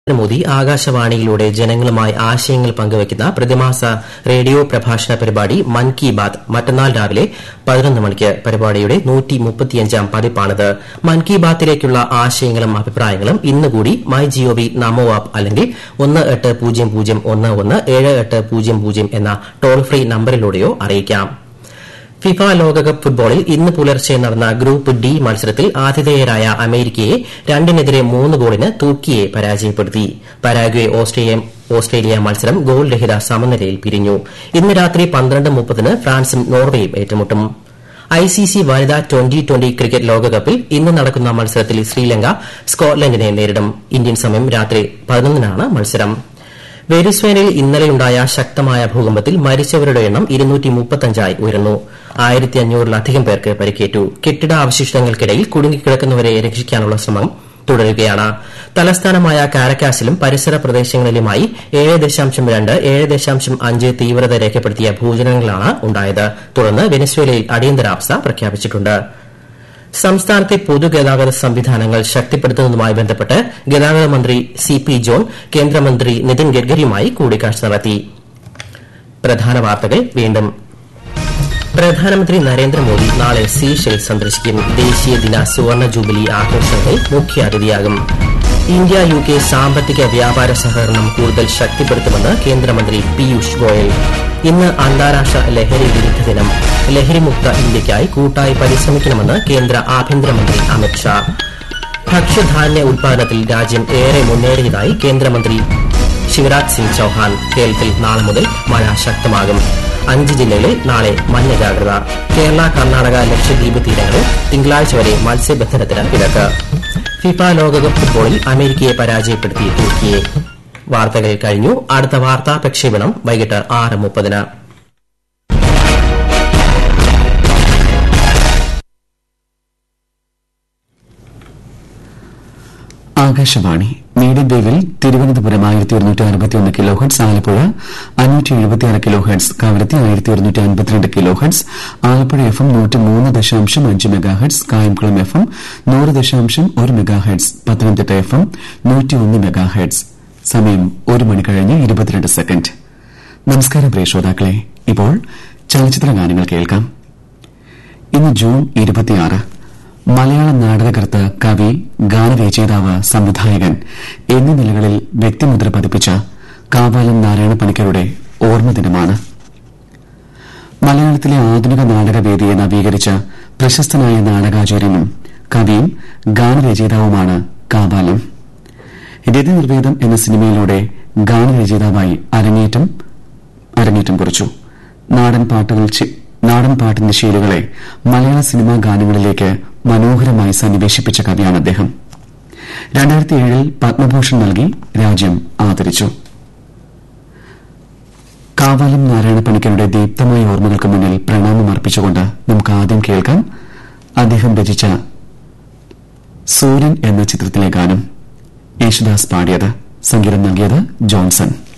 നരേന്ദ്രമോദി ആകാശവാണിയിലൂടെ ജനങ്ങളുമായി ആശയങ്ങൾ പങ്കുവയ്ക്കുന്ന പ്രതിമാസ റേഡിയോ പ്രഭാഷണ പരിപാടി മൻ കി ബാത് മറ്റന്നാൾ രാവിലെ പതിനൊന്ന് മണിക്ക് പരിപാടിയുടെ പതിപ്പാണിത് മൻ കി ബാത്തിലേക്കുള്ള ആശയങ്ങളും അഭിപ്രായങ്ങളും ഇന്ന് കൂടി മൈ ജിഒവി നമോ ആപ്പ് അല്ലെങ്കിൽ ഒന്ന് എട്ട് പൂജ്യം പൂജ്യം ഒന്ന് ഒന്ന് ഏഴ് എട്ട് പൂജ്യം പൂജ്യം എന്ന ടോൾ ഫ്രീ നമ്പരിലൂടെയോ അറിയിക്കാം ഫിഫ ലോകകപ്പ് ഫുട്ബോളിൽ ഇന്ന് പുലർച്ചെ നടന്ന ഗ്രൂപ്പ് ഡി മത്സരത്തിൽ ആതിഥേയരായ അമേരിക്കയെ രണ്ടിനെതിരെ മൂന്ന് ഗോളിന് തുർക്കിയെ പരാജയപ്പെടുത്തി പരാഗ്വെ ഓസ്ട്രേലിയ മത്സരം ഗോൾ രഹിത സമനിലയിൽ പിരിഞ്ഞു ഇന്ന് രാത്രി പന്ത്രണ്ട് മുപ്പതിന് ഫ്രാൻസും നോർവേയും ഏറ്റുമുട്ടും ഐസിസി വനിതാ ട്വന്റി ട്വന്റി ക്രിക്കറ്റ് ലോകകപ്പിൽ ഇന്ന് നടക്കുന്ന മത്സരത്തിൽ ശ്രീലങ്ക സ്കോട്ട്ലൻഡിനെ നേരിടും ഇന്ത്യൻ സമയം രാത്രി പതിനൊന്നിനാണ് മത്സരം വെനിസ്വേലയിൽ ഇന്നലെയുണ്ടായ ശക്തമായ ഭൂകമ്പത്തിൽ മരിച്ചവരുടെ എണ്ണം ആയി ഉയർന്നു ആയിരത്തി അഞ്ഞൂറിലധികം പേർക്ക് പരിക്കേറ്റു കെട്ടിടാവശിഷ്ടങ്ങൾക്കിടയിൽ കുടുങ്ങിക്കിടക്കുന്നവരെ രക്ഷിക്കാനുള്ള ശ്രമം തുടരുകയാണ് തലസ്ഥാനമായ കാരക്കാസിലും പരിസര പ്രദേശങ്ങളിലുമായി ഏഴ് ദശാംശം രണ്ട് ഏഴ് ദശാംശം അഞ്ച് തീവ്രത രേഖപ്പെടുത്തിയ ഭൂചലനങ്ങളാണ് ഉണ്ടായത് തുടർന്ന് വെനസ്വേലയിൽ അടിയന്തരാവസ്ഥ പ്രഖ്യാപിച്ചിട്ടുണ്ട് സംസ്ഥാനത്തെ പൊതുഗതാഗത സംവിധാനങ്ങൾ ശക്തിപ്പെടുത്തുന്നതുമായി ബന്ധപ്പെട്ട് ഗതാഗത മന്ത്രി സി പി ജോൺ കേന്ദ്രമന്ത്രി നിതിൻ ഗഡ്കരിയുമായി കൂടിക്കാഴ്ച നടത്തി പ്രധാന വാർത്തകൾ വീണ്ടും പ്രധാനമന്ത്രി നരേന്ദ്രമോദി നാളെ സീഷെൽ സന്ദർശിക്കും ദേശീയ ദിന സുവർണ ജൂബിലി ആഘോഷങ്ങളിൽ മുഖ്യാതിഥിയാകും ഇന്ത്യ യു കെ സാമ്പത്തിക വ്യാപാര സഹകരണം കൂടുതൽ ശക്തിപ്പെടുത്തുമെന്ന് കേന്ദ്രമന്ത്രി പീയൂഷ് ഗോയൽ ഇന്ന് അന്താരാഷ്ട്ര ലഹരി വിരുദ്ധ ദിനം ലഹരിമുക്ത ഇന്ത്യയ്ക്കായി കൂട്ടായി പരിശ്രമിക്കണമെന്ന് കേന്ദ്ര ആഭ്യന്തരമന്ത്രി അമിത്ഷാ ഭക്ഷ്യധാന്യ ഉൽപാദനത്തിൽ രാജ്യം ഏറെ മുന്നേറിയതായി കേന്ദ്രമന്ത്രി ശിവരാജ് സിംഗ് ചൌഹാൻ കേരളത്തിൽ നാളെ മുതൽ മഴ ശക്തമാകും അഞ്ച് ജില്ലകളിൽ നാളെ മഞ്ഞ ജാഗ്രത കേരള കർണാടക ലക്ഷദ്വീപ് തീരങ്ങളിൽ തിങ്കളാഴ്ച വരെ മത്സ്യബന്ധനത്തിന് വിലക്ക് ഫിഫ ലോകകപ്പ് ഫുട്ബോളിൽ അമേരിക്കയെ പരാജയപ്പെടുത്തി തുർക്കിയെ വാർത്തകൾ കഴിഞ്ഞു അടുത്ത വാർത്താ പ്രക്ഷേപണം വൈകിട്ട് ആറ് മുപ്പതിന് ആകാശവാണി മീഡിയം വേവിൽ തിരുവനന്തപുരം ആയിരത്തി ഒരുന്നൂറ്റി അറുപത്തിയൊന്ന് കിലോ ഹെഡ്സ് ആലപ്പുഴ അഞ്ഞൂറ്റി എഴുപത്തിയാറ് കിലോ ഹെഡ്സ് കവരത്തി ആയിരത്തി ഒരുന്നൂറ്റി അൻപത്തിരണ്ട് kilo hertz Alappuzha F M നൂറ്റി മൂന്ന് ദശാംശം അഞ്ച് mega hertz Kayamkulam F M നൂറ് ദശാംശം ഒരു mega hertz Pathanamthitta F M നൂറ്റിയൊന്ന് മെഗാ ഹെഡ്സ് സമയം ഒരു മണി കഴിഞ്ഞ് ഇരുപത്തിരണ്ട് സെക്കൻഡ് നമസ്കാരം പ്രിയ ശ്രോതാക്കളെ ഇപ്പോൾ ചലച്ചിത്ര ഗാനങ്ങൾ കേൾക്കാം ഇന്ന് ജൂൺ ഇരുപത്തിയാറ് മലയാള നാടകകൃത്ത് കവി ഗാനരചയിതാവ് സംവിധായകൻ എന്നീ നിലകളിൽ വ്യക്തിമുദ്ര പതിപ്പിച്ച കാവാലം നാരായണ പണിക്കരുടെ ഓർമ്മദിനമാണ് മലയാളത്തിലെ ആധുനിക നാടകവേദിയെ നവീകരിച്ച പ്രശസ്തനായ നാടകാചാര്യനും കവിയും ഗാനരചയിതാവുമാണ് കാവാലം രതിനിർവേദം എന്ന സിനിമയിലൂടെ ഗാനരചയിതാവായി അരങ്ങേറ്റം അരങ്ങേറ്റം കുറിച്ചു നാടൻ പാട്ടുകൾ നാടൻ പാട്ടിന്റെ ശീലുകളെ മലയാള സിനിമാ ഗാനങ്ങളിലേക്ക് മനോഹരമായി സന്നിവേശിപ്പിച്ച കവിയാണ് അദ്ദേഹം രണ്ടായിരത്തി ഏഴിൽ പത്മഭൂഷൺ നൽകി രാജ്യം ആദരിച്ചു കാവാലം നാരായണ പണിക്കരുടെ ദീപ്തമായ ഓർമ്മകൾക്ക് മുന്നിൽ പ്രണാമം അർപ്പിച്ചുകൊണ്ട് നമുക്ക് ആദ്യം കേൾക്കാം അദ്ദേഹം രചിച്ച സൂര്യൻ എന്ന ചിത്രത്തിലെ ഗാനം യേശുദാസ് പാടിയത് സംഗീതം നൽകിയത് ജോൺസൺ